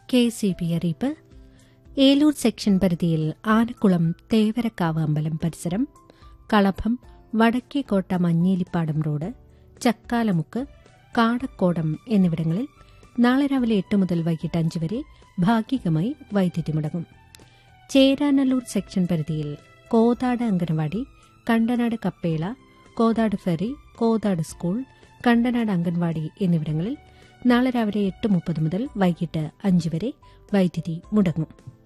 K C B അറിയിപ്പ് Eloor section പരിധിയിൽ ആനക്കുളം തേവരക്കാവ് അമ്പലം പരിസരം കളഭം വടക്കേക്കോട്ട മഞ്ഞേലിപ്പാടം റോഡ് ചക്കാലമുക്ക് കാടക്കോടം എന്നിവിടങ്ങളിൽ നാളെ രാവിലെ എട്ട് മുതൽ വൈകിട്ട് അഞ്ച് വരെ ഭാഗികമായി വൈദ്യുതി മുടങ്ങും ചേരാനല്ലൂർ സെക്ഷൻ പരിധിയിൽ കോതാട് അംഗനവാടി കണ്ടനാട് കപ്പേള കോതാട് ഫെറി കോതാട് സ്കൂൾ കണ്ടനാട് അംഗൻവാടി എന്നിവിടങ്ങളിൽ നാളെ രാവിലെ എട്ട് മുപ്പത് മുതൽ വൈകിട്ട് അഞ്ച് വരെ വൈദ്യുതി മുടങ്ങും